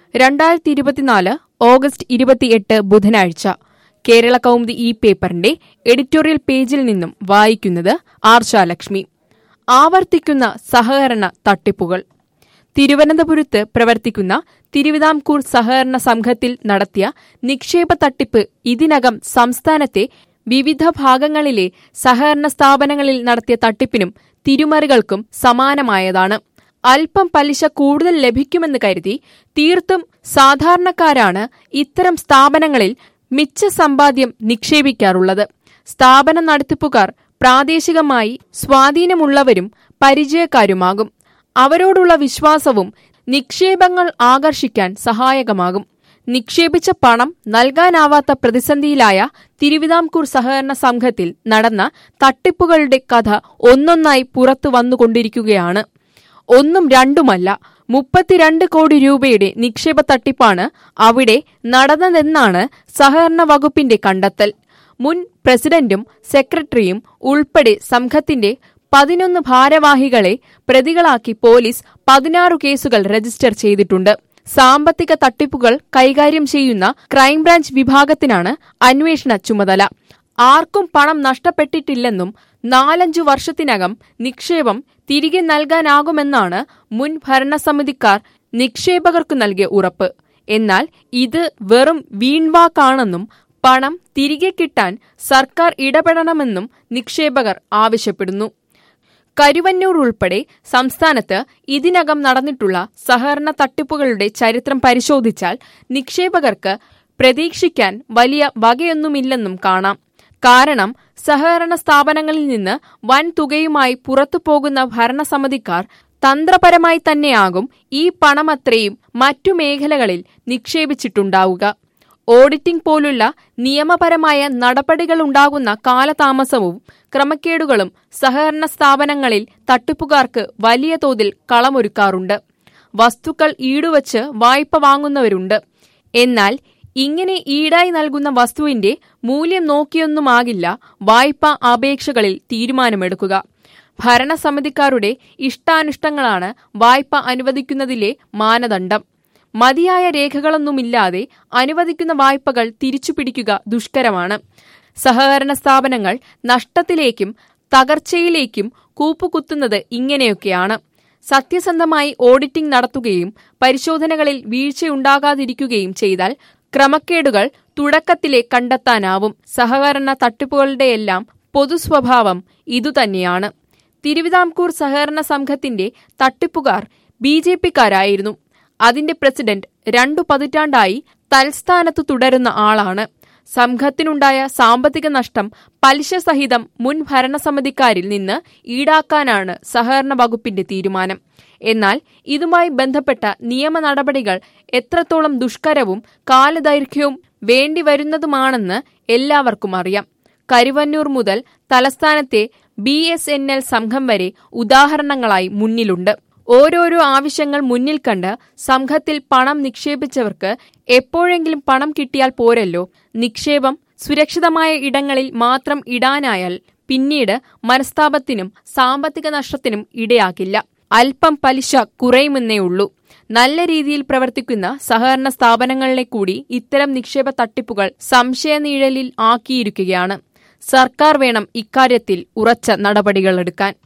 രണ്ടായിരത്തി ഇരുപത്തിനാല് ഓഗസ്റ്റ് ഇരുപത്തിയെട്ട് ബുധനാഴ്ച കേരള കൗമുദി ഈ പേപ്പറിന്റെ എഡിറ്റോറിയൽ പേജിൽ നിന്നും വായിക്കുന്നത് ആർഷാലക്ഷ്മി ആവർത്തിക്കുന്ന സഹകരണ തട്ടിപ്പുകൾ തിരുവനന്തപുരത്ത് പ്രവർത്തിക്കുന്ന തിരുവിതാംകൂർ സഹകരണ സംഘത്തിൽ നടത്തിയ നിക്ഷേപ തട്ടിപ്പ് ഇതിനകം സംസ്ഥാനത്തെ വിവിധ ഭാഗങ്ങളിലെ സഹകരണ സ്ഥാപനങ്ങളിൽ നടത്തിയ തട്ടിപ്പിനും തിരുമറികൾക്കും സമാനമായതാണ് അല്പം പലിശ കൂടുതൽ ലഭിക്കുമെന്ന് കരുതി തീർത്തും സാധാരണക്കാരാണ് ഇത്തരം സ്ഥാപനങ്ങളിൽ മിച്ച സമ്പാദ്യം നിക്ഷേപിക്കാറുള്ളത് സ്ഥാപന നടത്തിപ്പുകാർ പ്രാദേശികമായി സ്വാധീനമുള്ളവരും പരിചയക്കാരുമാകും അവരോടുള്ള വിശ്വാസവും നിക്ഷേപങ്ങൾ ആകർഷിക്കാൻ സഹായകമാകും നിക്ഷേപിച്ച പണം നൽകാനാവാത്ത പ്രതിസന്ധിയിലായ തിരുവിതാംകൂർ സഹകരണ സംഘത്തിൽ നടന്ന തട്ടിപ്പുകളുടെ കഥ ഒന്നൊന്നായി പുറത്തു വന്നുകൊണ്ടിരിക്കുകയാണ് ഒന്നും രണ്ടുമല്ല മുപ്പത്തിരണ്ട് കോടി രൂപയുടെ നിക്ഷേപ തട്ടിപ്പാണ് അവിടെ നടന്നതെന്നാണ് സഹകരണ വകുപ്പിന്റെ കണ്ടെത്തൽ മുൻ പ്രസിഡന്റും സെക്രട്ടറിയും ഉൾപ്പെടെ സംഘത്തിന്റെ പതിനൊന്ന് ഭാരവാഹികളെ പ്രതികളാക്കി പോലീസ് പതിനാറ് കേസുകൾ രജിസ്റ്റർ ചെയ്തിട്ടുണ്ട് സാമ്പത്തിക തട്ടിപ്പുകൾ കൈകാര്യം ചെയ്യുന്ന ക്രൈംബ്രാഞ്ച് വിഭാഗത്തിനാണ് അന്വേഷണ ചുമതല ആർക്കും പണം നഷ്ടപ്പെട്ടിട്ടില്ലെന്നും നാലഞ്ചു വർഷത്തിനകം നിക്ഷേപം തിരികെ നൽകാനാകുമെന്നാണ് മുൻ ഭരണസമിതിക്കാർ നിക്ഷേപകർക്കു നൽകിയ ഉറപ്പ് എന്നാൽ ഇത് വെറും വീൺവാക്കാണെന്നും പണം തിരികെ കിട്ടാൻ സർക്കാർ ഇടപെടണമെന്നും നിക്ഷേപകർ ആവശ്യപ്പെടുന്നു കരുവന്നൂർ ഉൾപ്പെടെ സംസ്ഥാനത്ത് ഇതിനകം നടന്നിട്ടുള്ള സഹകരണ തട്ടിപ്പുകളുടെ ചരിത്രം പരിശോധിച്ചാൽ നിക്ഷേപകർക്ക് പ്രതീക്ഷിക്കാൻ വലിയ വകയൊന്നുമില്ലെന്നും കാണാം കാരണം സഹകരണ സ്ഥാപനങ്ങളിൽ നിന്ന് വൻ തുകയുമായി പുറത്തു പോകുന്ന ഭരണസമിതിക്കാർ തന്ത്രപരമായി തന്നെയാകും ഈ പണമത്രയും മറ്റു മേഖലകളിൽ നിക്ഷേപിച്ചിട്ടുണ്ടാവുക ഓഡിറ്റിംഗ് പോലുള്ള നിയമപരമായ നടപടികളുണ്ടാകുന്ന കാലതാമസവും ക്രമക്കേടുകളും സഹകരണ സ്ഥാപനങ്ങളിൽ തട്ടിപ്പുകാർക്ക് വലിയ തോതിൽ കളമൊരുക്കാറുണ്ട് വസ്തുക്കൾ ഈടുവച്ച് വായ്പ വാങ്ങുന്നവരുണ്ട് എന്നാൽ ഇങ്ങനെ ഈടായി നൽകുന്ന വസ്തുവിന്റെ മൂല്യം നോക്കിയൊന്നുമാകില്ല വായ്പാ അപേക്ഷകളിൽ തീരുമാനമെടുക്കുക ഭരണസമിതിക്കാരുടെ ഇഷ്ടാനിഷ്ടങ്ങളാണ് വായ്പ അനുവദിക്കുന്നതിലെ മാനദണ്ഡം മതിയായ രേഖകളൊന്നുമില്ലാതെ അനുവദിക്കുന്ന വായ്പകൾ തിരിച്ചുപിടിക്കുക ദുഷ്കരമാണ് സഹകരണ സ്ഥാപനങ്ങൾ നഷ്ടത്തിലേക്കും തകർച്ചയിലേക്കും കൂപ്പുകുത്തുന്നത് ഇങ്ങനെയൊക്കെയാണ് സത്യസന്ധമായി ഓഡിറ്റിംഗ് നടത്തുകയും പരിശോധനകളിൽ വീഴ്ചയുണ്ടാകാതിരിക്കുകയും ചെയ്താൽ ക്രമക്കേടുകൾ തുടക്കത്തിലെ കണ്ടെത്താനാവും സഹകരണ തട്ടിപ്പുകളുടെയെല്ലാം പൊതുസ്വഭാവം ഇതുതന്നെയാണ് തിരുവിതാംകൂർ സഹകരണ സംഘത്തിന്റെ തട്ടിപ്പുകാർ ബി ജെ പിക്കാരായിരുന്നു അതിന്റെ പ്രസിഡന്റ് രണ്ടു പതിറ്റാണ്ടായി തൽസ്ഥാനത്ത് തുടരുന്ന ആളാണ് സംഘത്തിനുണ്ടായ സാമ്പത്തിക നഷ്ടം പലിശ സഹിതം മുൻ ഭരണസമിതിക്കാരിൽ നിന്ന് ഈടാക്കാനാണ് സഹകരണ വകുപ്പിന്റെ തീരുമാനം എന്നാൽ ഇതുമായി ബന്ധപ്പെട്ട നിയമ നടപടികൾ എത്രത്തോളം ദുഷ്കരവും കാലദൈർഘ്യവും വേണ്ടിവരുന്നതുമാണെന്ന് എല്ലാവർക്കും അറിയാം കരുവന്നൂർ മുതൽ തലസ്ഥാനത്തെ ബി എസ് എൻ എൽ സംഘം വരെ ഉദാഹരണങ്ങളായി മുന്നിലുണ്ട് ഓരോരോ ആവശ്യങ്ങൾ മുന്നിൽ കണ്ട് സംഘത്തിൽ പണം നിക്ഷേപിച്ചവർക്ക് എപ്പോഴെങ്കിലും പണം കിട്ടിയാൽ പോരല്ലോ നിക്ഷേപം സുരക്ഷിതമായ ഇടങ്ങളിൽ മാത്രം ഇടാനായാൽ പിന്നീട് മനസ്താപത്തിനും സാമ്പത്തിക നഷ്ടത്തിനും ഇടയാക്കില്ല അല്പം പലിശ കുറയുമെന്നേ ഉള്ളൂ നല്ല രീതിയിൽ പ്രവർത്തിക്കുന്ന സഹകരണ സ്ഥാപനങ്ങളിലെ കൂടി ഇത്തരം നിക്ഷേപ തട്ടിപ്പുകൾ സംശയനീഴലിൽ ആക്കിയിരിക്കുകയാണ് സർക്കാർ വേണം ഇക്കാര്യത്തിൽ ഉറച്ച നടപടികളെടുക്കാൻ